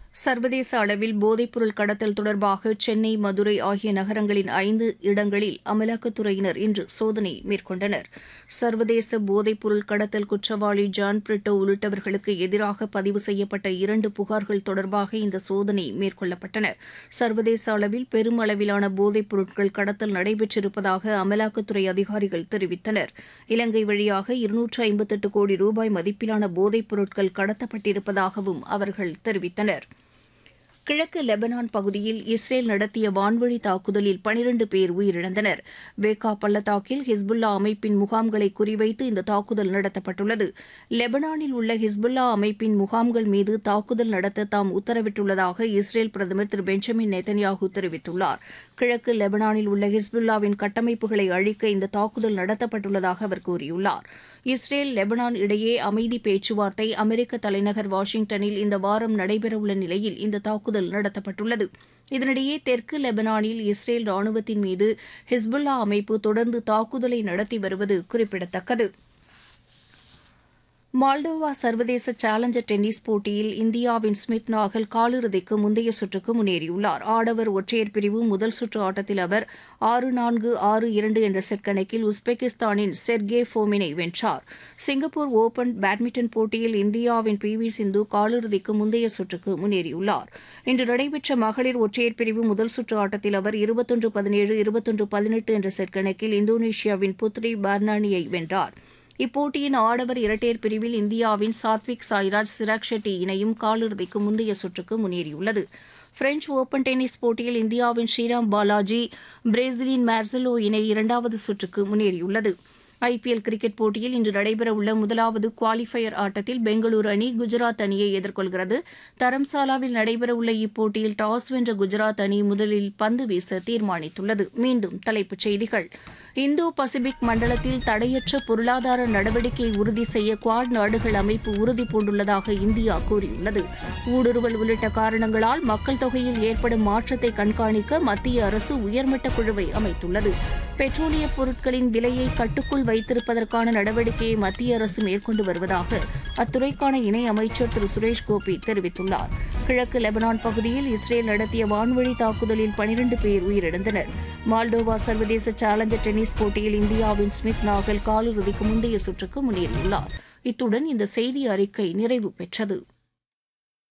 சர்வதேச அளவில் போதைப்பொருள் கடத்தல் தொடர்பாக சென்னை மதுரை ஆகிய நகரங்களின் ஐந்து இடங்களில் அமலாக்கத்துறையினர் இன்று சோதனை மேற்கொண்டனர் சர்வதேச போதைப்பொருள் கடத்தல் குற்றவாளி ஜான் பிரிட்டோ உள்ளிட்டவர்களுக்கு எதிராக பதிவு செய்யப்பட்ட இரண்டு புகார்கள் தொடர்பாக இந்த சோதனை மேற்கொள்ளப்பட்டன சர்வதேச அளவில் பெரும் அளவிலான போதைப் பொருட்கள் கடத்தல் நடைபெற்றிருப்பதாக அமலாக்கத்துறை அதிகாரிகள் தெரிவித்தனர் இலங்கை வழியாக இருநூற்று ஐம்பத்தெட்டு கோடி ரூபாய் மதிப்பிலான போதைப் பொருட்கள் கடத்தப்பட்டிருப்பதாகவும் அவர்கள் தெரிவித்தனர் கிழக்கு லெபனான் பகுதியில் இஸ்ரேல் நடத்திய வான்வழி தாக்குதலில் பனிரண்டு பேர் உயிரிழந்தனர் வேகா பள்ளத்தாக்கில் ஹிஸ்புல்லா அமைப்பின் முகாம்களை குறிவைத்து இந்த தாக்குதல் நடத்தப்பட்டுள்ளது லெபனானில் உள்ள ஹிஸ்புல்லா அமைப்பின் முகாம்கள் மீது தாக்குதல் நடத்த தாம் உத்தரவிட்டுள்ளதாக இஸ்ரேல் பிரதமர் திரு பெஞ்சமின் நெத்தன்யாகு தெரிவித்துள்ளார் கிழக்கு லெபனானில் உள்ள ஹிஸ்புல்லாவின் கட்டமைப்புகளை அழிக்க இந்த தாக்குதல் நடத்தப்பட்டுள்ளதாக அவர் கூறியுள்ளார் இஸ்ரேல் லெபனான் இடையே அமைதி பேச்சுவார்த்தை அமெரிக்க தலைநகர் வாஷிங்டனில் இந்த வாரம் நடைபெறவுள்ள நிலையில் இந்த தாக்குதல் நடத்தப்பட்டுள்ளது இதனிடையே தெற்கு லெபனானில் இஸ்ரேல் ராணுவத்தின் மீது ஹிஸ்புல்லா அமைப்பு தொடர்ந்து தாக்குதலை நடத்தி வருவது குறிப்பிடத்தக்கது மால்டோவா சர்வதேச சேலஞ்சர் டென்னிஸ் போட்டியில் இந்தியாவின் ஸ்மித் நாகல் காலிறுதிக்கு முந்தைய சுற்றுக்கு முன்னேறியுள்ளார் ஆடவர் ஒற்றையர் பிரிவு முதல் சுற்று ஆட்டத்தில் அவர் ஆறு நான்கு ஆறு இரண்டு என்ற செட் கணக்கில் உஸ்பெகிஸ்தானின் செர்கே ஃபோமினை வென்றார் சிங்கப்பூர் ஓபன் பேட்மிண்டன் போட்டியில் இந்தியாவின் பி வி சிந்து காலிறுதிக்கு முந்தைய சுற்றுக்கு முன்னேறியுள்ளார் இன்று நடைபெற்ற மகளிர் ஒற்றையர் பிரிவு முதல் சுற்று ஆட்டத்தில் அவர் இருபத்தொன்று பதினேழு இருபத்தொன்று பதினெட்டு என்ற செட் கணக்கில் இந்தோனேஷியாவின் புத்ரி பர்னானியை வென்றார் இப்போட்டியின் ஆடவர் இரட்டையர் பிரிவில் இந்தியாவின் சாத்விக் சாய்ராஜ் சிராக் ஷெட்டி இணையும் காலிறுதிக்கு முந்தைய சுற்றுக்கு முன்னேறியுள்ளது பிரெஞ்ச் ஓபன் டென்னிஸ் போட்டியில் இந்தியாவின் ஸ்ரீராம் பாலாஜி பிரேசிலின் மார்சலோ இணை இரண்டாவது சுற்றுக்கு முன்னேறியுள்ளது ஐபிஎல் கிரிக்கெட் போட்டியில் இன்று நடைபெறவுள்ள முதலாவது குவாலிஃபயர் ஆட்டத்தில் பெங்களூரு அணி குஜராத் அணியை எதிர்கொள்கிறது தரம்சாலாவில் நடைபெறவுள்ள இப்போட்டியில் டாஸ் வென்ற குஜராத் அணி முதலில் பந்து வீச தீர்மானித்துள்ளது மீண்டும் தலைப்புச் செய்திகள் இந்தோ பசிபிக் மண்டலத்தில் தடையற்ற பொருளாதார நடவடிக்கையை உறுதி செய்ய குவாட் நாடுகள் அமைப்பு உறுதி பூண்டுள்ளதாக இந்தியா கூறியுள்ளது ஊடுருவல் உள்ளிட்ட காரணங்களால் மக்கள் தொகையில் ஏற்படும் மாற்றத்தை கண்காணிக்க மத்திய அரசு உயர்மட்ட குழுவை அமைத்துள்ளது பெட்ரோலிய பொருட்களின் விலையை கட்டுக்குள் வைத்திருப்பதற்கான நடவடிக்கையை மத்திய அரசு மேற்கொண்டு வருவதாக அத்துறைக்கான இணை அமைச்சர் திரு சுரேஷ் கோபி தெரிவித்துள்ளார் கிழக்கு லெபனான் பகுதியில் இஸ்ரேல் நடத்திய வான்வழி தாக்குதலில் பனிரண்டு பேர் உயிரிழந்தனர் மால்டோவா சர்வதேச சேலஞ்சர் டென்னிஸ் போட்டியில் இந்தியாவின் ஸ்மித் நாகல் காலிறுதிக்கு முந்தைய சுற்றுக்கு முன்னேறியுள்ளார் இத்துடன் இந்த செய்தி அறிக்கை நிறைவு பெற்றது